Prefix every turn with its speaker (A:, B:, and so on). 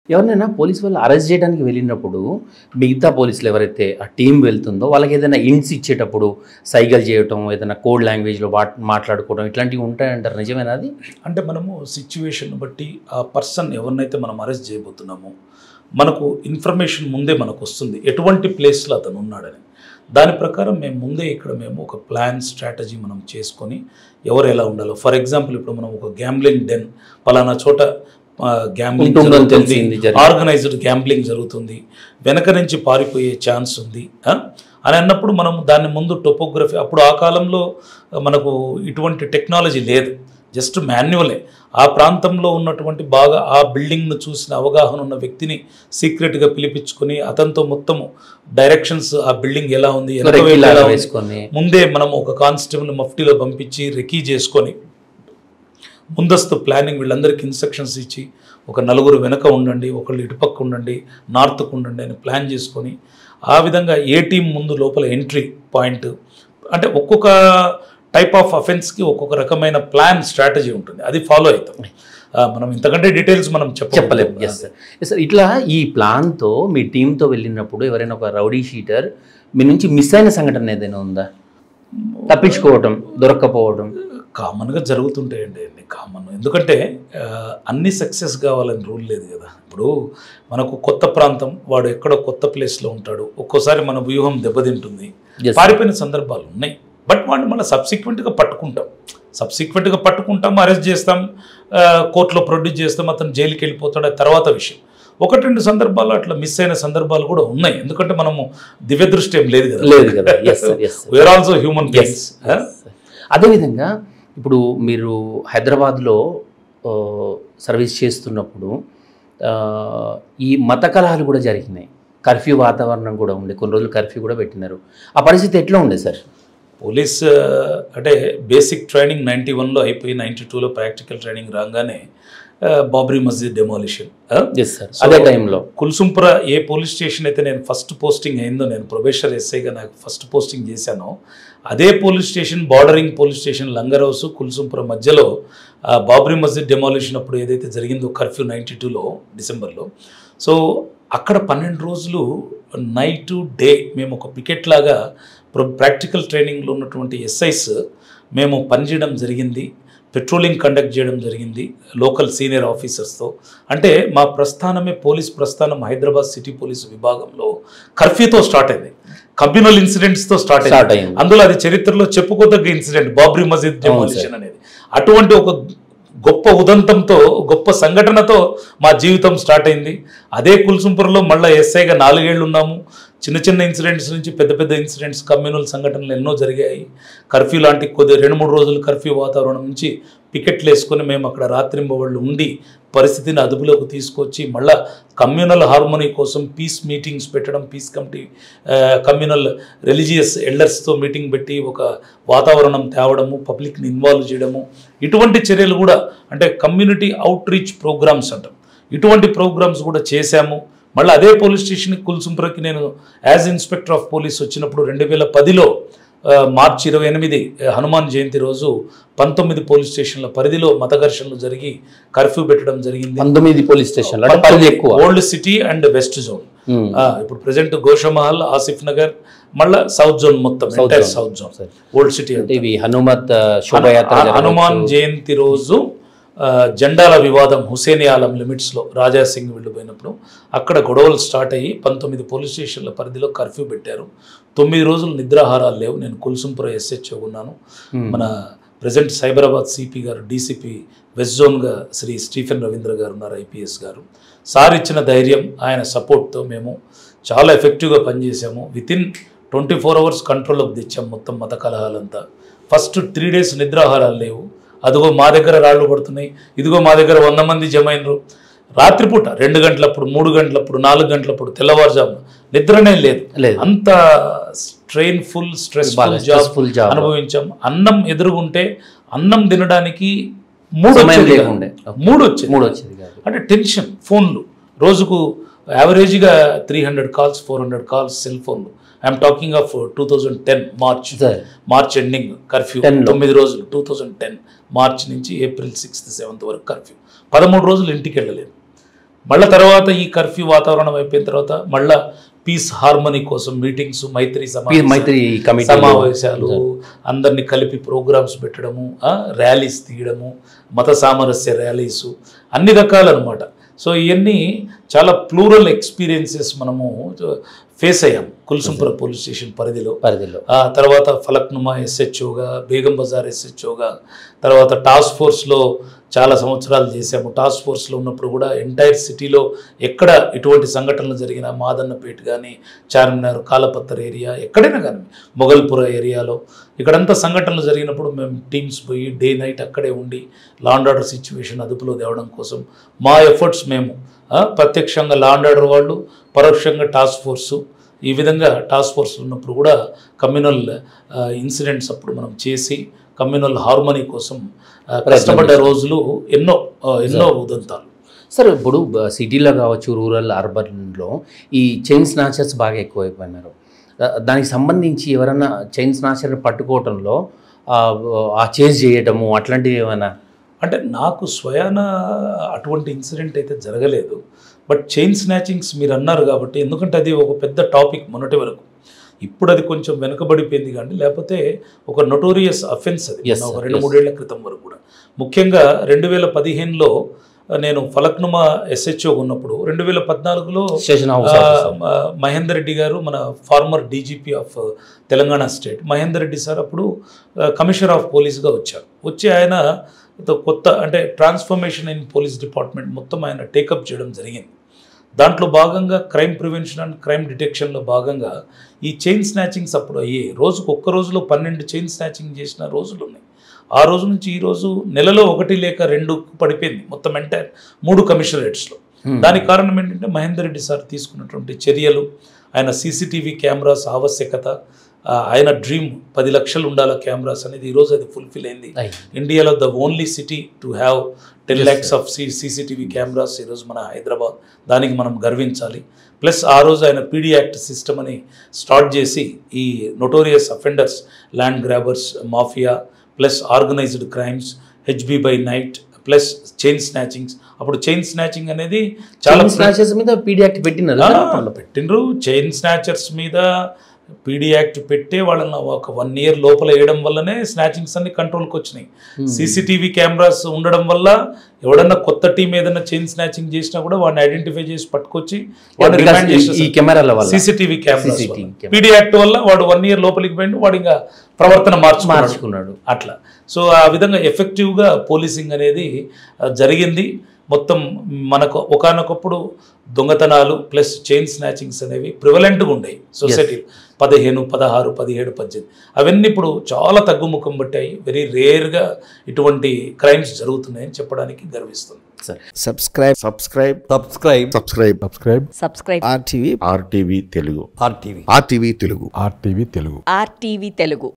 A: ఎవరినైనా పోలీస్ వాళ్ళు అరెస్ట్ చేయడానికి వెళ్ళినప్పుడు మిగతా పోలీసులు ఎవరైతే ఆ టీం వెళ్తుందో వాళ్ళకి ఏదైనా ఇంట్స్ ఇచ్చేటప్పుడు సైగల్ చేయటం ఏదైనా కోడ్ లాంగ్వేజ్లో మాట్లాడుకోవడం ఇట్లాంటివి ఉంటాయంటారు నిజమేనా అది
B: అంటే మనము సిచ్యువేషన్ బట్టి ఆ పర్సన్ ఎవరినైతే మనం అరెస్ట్ చేయబోతున్నామో మనకు ఇన్ఫర్మేషన్ ముందే మనకు వస్తుంది ఎటువంటి ప్లేస్లో అతను ఉన్నాడని దాని ప్రకారం మేము ముందే ఇక్కడ మేము ఒక ప్లాన్ స్ట్రాటజీ మనం చేసుకొని ఎవరు ఎలా ఉండాలో ఫర్ ఎగ్జాంపుల్ ఇప్పుడు మనం ఒక గ్యాంబ్లింగ్ డెన్ పలానా చోట గ్యాంబ్లింగ్
A: ఉంటుందని తెలిసింది జరిగింది.
B: ఆర్గనైజ్డ్ గ్యాంబ్లింగ్ జరుగుతుంది వెనక నుంచి పారిపోయే ఛాన్స్ ఉంది ఆ? అని అన్నప్పుడు మనం దాన్ని ముందు టొపోగ్రఫీ అప్పుడు ఆ కాలంలో మనకు ఇటువంటి టెక్నాలజీ లేదు జస్ట్ మాన్యువలే ఆ ప్రాంతంలో ఉన్నటువంటి బాగా ఆ బిల్డింగ్ను చూసిన అవగాహన ఉన్న వ్యక్తిని సీక్రెట్గా పిలిపించుకొని అతనితో మొత్తము డైరెక్షన్స్ ఆ బిల్డింగ్ ఎలా ఉంది వెనక వైపు
A: రెక్కిలాగా
B: ఎలా ఉంది,
A: వేసుకొని
B: ముందే మనం ఒక కానిస్టేబుల్ మఫ్టీలో పంపించి రెకీ చేసుకొని ముందస్తు ప్లానింగ్ వీళ్ళందరికీ ఇన్స్ట్రక్షన్స్ ఇచ్చి ఒక నలుగురు వెనక ఉండండి ఒకళ్ళు ఇటుపక్క ఉండండి నార్త్కు ఉండండి అని ప్లాన్ చేసుకొని ఆ విధంగా ఏ టీం ముందు లోపల ఎంట్రీ పాయింట్ అంటే ఒక్కొక్క టైప్ ఆఫ్ అఫెన్స్కి ఒక్కొక్క రకమైన ప్లాన్ స్ట్రాటజీ ఉంటుంది అది ఫాలో అవుతాం ఆ, మనం ఇంతకంటే డీటెయిల్స్ మనం
A: చెప్పలేము ఎస్ సార్ ఎస్ సార్ ఇట్లా ఈ ప్లాన్తో మీ టీంతో వెళ్ళినప్పుడు ఎవరైనా ఒక రౌడీ షీటర్ మీ నుంచి మిస్ అయిన సంఘటన ఏదైనా ఉందా తప్పించుకోవడం దొరక్కపోవడం
B: కామన్గా జరుగుతుంటాయండి అన్ని కామన్ ఎందుకంటే ఆ, అన్ని సక్సెస్ కావాలని రూల్ లేదు కదా ఇప్పుడు మనకు కొత్త ప్రాంతం వాడు ఎక్కడో కొత్త ప్లేస్లో ఉంటాడు ఒక్కోసారి మన వ్యూహం దెబ్బతింటుంది
A: Yes, sir.
B: పారిపోయిన సందర్భాలు ఉన్నాయి బట్ వాడిని మళ్ళీ సబ్సిక్వెంట్గా పట్టుకుంటాం సబ్సిక్వెంట్గా పట్టుకుంటాం అరెస్ట్ చేస్తాం ఆ, కోర్టులో ప్రొడ్యూస్ చేస్తాం అతను జైలుకి వెళ్ళిపోతాడు అది తర్వాత విషయం ఒకటి రెండు సందర్భాల్లో అట్లా మిస్ అయిన సందర్భాలు కూడా ఉన్నాయి ఎందుకంటే మనము దివ్య దృష్టి ఏం లేదు కదా
A: లేదు కదా yes sir yes sir
B: where also human beings
A: అదేవిధంగా ఇప్పుడు మీరు హైదరాబాద్లో ఆ, సర్వీస్ చేస్తున్నప్పుడు ఆ, ఈ మత కలహాలు కూడా జరిగినాయి కర్ఫ్యూ వాతావరణం కూడా ఉండే కొన్ని రోజులు కర్ఫ్యూ కూడా పెట్టినారు ఆ పరిస్థితి ఎట్లా ఉండే సార్
B: పోలీస్ ఆ, అంటే బేసిక్ ట్రైనింగ్ నైంటీ వన్లో అయిపోయి నైంటీ టూలో ప్రాక్టికల్ ట్రైనింగ్ రాగానే ఆ, Babri Masjid demolition
A: yes sir అదే టైంలో
B: కుల్సుంపుర ఏ పోలీస్ స్టేషన్ అయితే నేను ఫస్ట్ పోస్టింగ్ అయిందో నేను ప్రొబేషర్ ఎస్ఐగా నాకు ఫస్ట్ పోస్టింగ్ చేశానో అదే police station bordering police station Langar Houz Kulsumpura మధ్యలో ఆ, బాబ్రీ మస్జిద్ డెమాలిషన్ అప్పుడు ఏదైతే జరిగిందో కర్ఫ్యూ నైంటీ టూలో డిసెంబర్లో సో అక్కడ పన్నెండు రోజులు నైట్ డే మేము ఒక పికెట్ లాగా ప్రాక్టికల్ ట్రైనింగ్లో ఉన్నటువంటి ఎస్ఐస్ మేము పనిచేయడం జరిగింది పెట్రోలింగ్ కండక్ట్ చేయడం జరిగింది లోకల్ సీనియర్ ఆఫీసర్స్తో అంటే మా ప్రస్థానమే పోలీస్ ప్రస్థానం హైదరాబాద్ సిటీ పోలీస్ విభాగంలో కర్ఫ్యూతో స్టార్ట్ అయింది కమ్యూనల్ ఇన్సిడెంట్స్తో స్టార్ట్
A: స్టార్ట్
B: అయింది
A: అయింది
B: అందులో అది చరిత్రలో చెప్పుకోదగ్గ ఇన్సిడెంట్ బాబ్రీ మస్జిద్ డెమాలిషన్ అనేది అటువంటి ఒక గొప్ప ఉదంతంతో గొప్ప సంఘటనతో మా జీవితం స్టార్ట్ అయింది అదే కుల్సుంపురలో మళ్ళీ ఎస్ఐగా నాలుగేళ్లు ఉన్నాము చిన్న చిన్న ఇన్సిడెంట్స్ నుంచి పెద్ద పెద్ద ఇన్సిడెంట్స్ కమ్యూనల్ సంఘటనలు ఎన్నో జరిగాయి కర్ఫ్యూ లాంటి కొద్ది రెండు మూడు రోజులు కర్ఫ్యూ వాతావరణం నుంచి పికెట్లు వేసుకొని మేము అక్కడ రాత్రింబవళ్ళు ఉండి పరిస్థితిని అదుపులోకి తీసుకొచ్చి మళ్ళా కమ్యూనల్ హార్మోనీ కోసం పీస్ మీటింగ్స్ పెట్టడం పీస్ కమిటీ కమ్యూనల్ రిలీజియస్ ఎల్డర్స్తో మీటింగ్ పెట్టి ఒక వాతావరణం తేవడము పబ్లిక్ని ఇన్వాల్వ్ చేయడము ఇటువంటి చర్యలు కూడా అంటే కమ్యూనిటీ అవుట్ రీచ్ ప్రోగ్రామ్స్ అంటాం ఇటువంటి ప్రోగ్రామ్స్ కూడా చేశాము మళ్ళీ అదే పోలీస్ స్టేషన్కి కుల్సుంపురకి నేను యాజ్ ఇన్స్పెక్టర్ ఆఫ్ పోలీస్ వచ్చినప్పుడు రెండు వేల పదిలో మార్చి ఇరవై ఎనిమిది హనుమాన్ జయంతి రోజు పంతొమ్మిది పోలీస్ స్టేషన్ల పరిధిలో మత ఘర్షణలు జరిగి కర్ఫ్యూ పెట్టడం జరిగింది
A: పంతొమ్మిది పోలీస్ స్టేషన్లు అంటే పరిధి ఎక్కువ
B: old city and west zone
A: um.
B: ఆ, ఇప్పుడు ప్రెసెంట్ గోషమహల్ ఆసిఫ్ నగర్ మళ్ళా సౌత్ జోన్ మొత్తం
A: South
B: entire
A: zone.
B: South zone
A: సరే.
B: ఓల్డ్ సిటీ
A: అంటే ఇవి హనుమత్ ఆ, శోభయాత్ర
B: హను- హనుమాన్
A: జరగవచ్చు.
B: జయంతి రోజు ఆ, జెండాల వివాదం హుసేని ఆలం లిమిట్స్లో రాజా సింగ్ వెళ్ళిపోయినప్పుడు అక్కడ గొడవలు స్టార్ట్ అయ్యి పంతొమ్మిది పోలీస్ స్టేషన్ల పరిధిలో కర్ఫ్యూ పెట్టారు తొమ్మిది రోజులు నిద్రాహారాలు లేవు నేను కుల్సుంపుర ఎస్హెచ్ఓ ఉన్నాను
A: ఉమ్.
B: మన ప్రజెంట్ సైబరాబాద్ సిపి గారు డీసీపీ వెస్ట్ జోన్గా శ్రీ స్టీఫెన్ రవీంద్ర గారు ఉన్నారు ఐపీఎస్ గారు సార్ ఇచ్చిన ధైర్యం ఆయన సపోర్ట్తో మేము చాలా ఎఫెక్టివ్గా పనిచేసాము with in twenty four hours కంట్రోల్లోకి తెచ్చాం మొత్తం మత కలహాలంతా ఫస్ట్ త్రీ డేస్ నిద్రాహారాలు లేవు అదిగో మా దగ్గర రాళ్ళు పడుతున్నాయి ఇదిగో మా దగ్గర వంద మంది జమ అయినరు రాత్రిపూట రెండు గంటలప్పుడు మూడు గంటలప్పుడు నాలుగు గంటలప్పుడు తెల్లవారుజామున నిద్రనే లేదు
A: లేదు
B: అంత స్ట్రెయిన్ ఫుల్ స్ట్రెస్ఫుల్
A: బాగా
B: జాబ్
A: stressful job.
B: అనుభవించాం అన్నం ఎదురుగుంటే అన్నం తినడానికి మూడు
A: సమయం
B: వచ్చేది కాదు.
A: లేకుండే.
B: మూడు వచ్చేది
A: మూడు వచ్చేది కాదు
B: అంటే టెన్షన్ ఫోన్లు రోజుకు యావరేజ్గా three hundred calls four hundred calls cell ఫోన్లు I'm talking of two thousand ten March
A: సరే
B: మార్చ్ ఎండింగ్ కర్ఫ్యూ
A: 10 లో.
B: తొమ్మిది రోజులు టూ థౌజండ్ టెన్ మార్చ్ నుంచి ఏప్రిల్ సిక్స్త్ సెవెంత్ వరకు కర్ఫ్యూ పదమూడు రోజులు ఇంటికి వెళ్ళలేదు మళ్ళా తర్వాత ఈ కర్ఫ్యూ వాతావరణం అయిపోయిన తర్వాత మళ్ళా పీస్ హార్మనీ కోసం మీటింగ్స్ మైత్రి సమావేశాలు
A: మైత్రి కమిటీ
B: సమావేశాలు అందరినీ కలిపి ప్రోగ్రామ్స్ పెట్టడము ఆ, ర్యాలీస్ తీయడము మత సామరస్య ర్యాలీస్ అన్ని రకాలన్నమాట సో ఇవన్నీ చాలా ప్లూరల్ ఎక్స్పీరియన్సెస్ మనము ఫేస్ అయ్యాం కుల్సుంపుర పోలీస్ స్టేషన్ పరిధిలో
A: పరిధిలో
B: ఆ తర్వాత ఫలక్నుమా ఎస్హెచ్ఓగా బేగం బజార్ ఎస్హెచ్ఓగా తర్వాత టాస్క్ ఫోర్స్లో చాలా సంవత్సరాలు చేశాము టాస్క్ ఫోర్స్లో ఉన్నప్పుడు కూడా ఎంటైర్ సిటీలో ఎక్కడ ఇటువంటి సంఘటనలు జరిగినా మాదన్నపేట కానీ చార్మినార్ కాలపత్తర్ ఏరియా ఎక్కడైనా కానీ మొగల్పుర ఏరియాలో ఇక్కడంతా సంఘటనలు జరిగినప్పుడు మేము టీమ్స్ పోయి డే నైట్ అక్కడే ఉండి లాండ్ ఆర్డర్ సిచ్యువేషన్ అదుపులో తేవడం కోసం మా ఎఫర్ట్స్ మేము ఆ, ప్రత్యక్షంగా లాండ్ ఆర్డర్ వాళ్ళు పరోక్షంగా టాస్క్ ఫోర్సు ఈ విధంగా టాస్క్ ఫోర్స్ ఉన్నప్పుడు కూడా కమ్యూనల్ ఇన్సిడెంట్స్ అప్పుడు మనం చేసి కమ్యూనల్ హార్మనీ కోసం ఆ, కష్టపడ్డ రోజులు ఎన్నో ఆ, ఎన్నో ఉదంతాలు
A: సార్ ఇప్పుడు బ- సిటీలో కావచ్చు రూరల్ అర్బన్లో ఈ చైన్ స్నాచర్స్ బాగా ఎక్కువైపోయినారు దా- దానికి సంబంధించి ఎవరైనా చైన్ స్నాచర్ని పట్టుకోవటంలో ఆ, ఆ చేజ్ చేయటము అట్లాంటివి ఏమైనా
B: అంటే నాకు స్వయాన అటువంటి ఇన్సిడెంట్ అయితే జరగలేదు బట్ చైన్ స్నాచింగ్స్ మీరు అన్నారు కాబట్టి ఎందుకంటే అది ఒక పెద్ద టాపిక్ మొన్నటి వరకు ఇప్పుడు అది కొంచెం వెనుకబడిపోయింది కానీ లేకపోతే ఒక నొటోరియస్ అఫెన్స్ అది
A: Yes,
B: మన ఒక
A: sir,
B: రెండు
A: yes.
B: మూడేళ్ల క్రితం వరకు కూడా ముఖ్యంగా రెండు వేల పదిహేనులో నేను ఫలక్నుమా ఎస్హెచ్ఓ ఉన్నప్పుడు రెండు వేల పద్నాలుగులో
A: స్టేషన్ హౌస్
B: ఆ,
A: ఆఫీసర్.
B: మ- మహేందర్ రెడ్డి గారు మన former DGP of Telangana state Mahender Reddy sir అప్పుడు ఆ, కమిషనర్ ఆఫ్ పోలీస్గా వచ్చారు వచ్చి ఆయన తో కొత్త అంటే ట్రాన్స్ఫర్మేషన్ ఇన్ పోలీస్ డిపార్ట్మెంట్ మొత్తం ఆయన టేకప్ చేయడం జరిగింది దాంట్లో భాగంగా క్రైమ్ ప్రివెన్షన్ అండ్ క్రైమ్ డిటెక్షన్లో భాగంగా ఈ చైన్ స్నాచింగ్స్ అప్పుడు అయ్యాయి రోజుకు ఒక్క రోజులో పన్నెండు చైన్ స్నాచింగ్ చేసిన రోజులు ఉన్నాయి ఆ రోజు నుంచి ఈ రోజు నెలలో ఒకటి లేక రెండు పడిపోయింది మొత్తం ఎంటైర్ మూడు కమిషనరేట్స్లో
A: Hmm.
B: దానికి కారణం ఏంటంటే మహేందర్ రెడ్డి సార్ తీసుకున్నటువంటి చర్యలు ఆయన సీసీటీవీ కెమెరాస్ ఆవశ్యకత ఆ, ఆయన డ్రీమ్ పది లక్షలు ఉండాల కెమెరాస్ అనేది ఈరోజు అది ఫుల్ఫిల్ అయింది
A: అయ్యి.
B: ఇండియాలో the only city to have ten
A: Yes,
B: lakhs of C CCTV cameras ఈరోజు మన హైదరాబాద్ దానికి మనం గర్వించాలి ప్లస్ ఆ రోజు ఆయన పీడీ యాక్ట్ సిస్టమ్ అని స్టార్ట్ చేసి ఈ notorious offenders land grabbers mafia plus organised crimes HB by night plus chain snatchings అప్పుడు చైన్ స్నాచింగ్ అనేది చాలా
A: చైన్ స్నాచర్స్ మీద పీడీ యాక్ట్ పెట్టినారు
B: ఆ,
A: సార్?
B: పెట్టిండ్రు చైన్ స్నాచర్స్ మీద పీడీ యాక్ట్ పెట్టే వాళ్ళని ఒక వన్ ఇయర్ లోపల వేయడం వల్లనే స్నాచింగ్స్ అన్ని కంట్రోల్కి వచ్చినాయి సీసీటీవీ కెమెరాస్ ఉండడం వల్ల ఎవడన్నా కొత్త టీం ఏదైనా చైన్ స్నాచింగ్ చేసినా కూడా వాడిని ఐడెంటిఫై చేసి పట్టుకొచ్చి వాడిని
A: Because
B: రిమాండ్
A: ఈ- ఈ కెమెరాల వల్ల
B: CCTV cameras
A: CCTV camera.
B: PD act వల్ల వాడు వన్ ఇయర్ లోపలికి పోయిండు వాడు ఇంకా ప్రవర్తన మార్చుకున్నాడు
A: మార్చుకున్నాడు
B: అట్లా సో ఆ విధంగా ఎఫెక్టివ్గా పోలీసింగ్ అనేది ఆ, జరిగింది మొత్తం మనకు ఒకనొకప్పుడు దొంగతనాలు ప్లస్ చైన్ స్నాచింగ్స్ అనేవి ప్రివలెంట్గా ఉండేవి సొసైటీ పదిహేను పదహారు పదిహేడు పద్దెనిమిది అవన్నీ ఇప్పుడు చాలా తగ్గుముఖం పట్టాయి వెరీ రేర్గా ఇటువంటి క్రైమ్స్ జరుగుతున్నాయని చెప్పడానికి గర్విస్తుంది
A: sir
C: subscribe subscribe
D: subscribe
C: subscribe
D: subscribe
E: subscribe
C: RTV RTV Telugu
D: RTV
C: RTV Telugu
D: RTV Telugu
E: RTV Telugu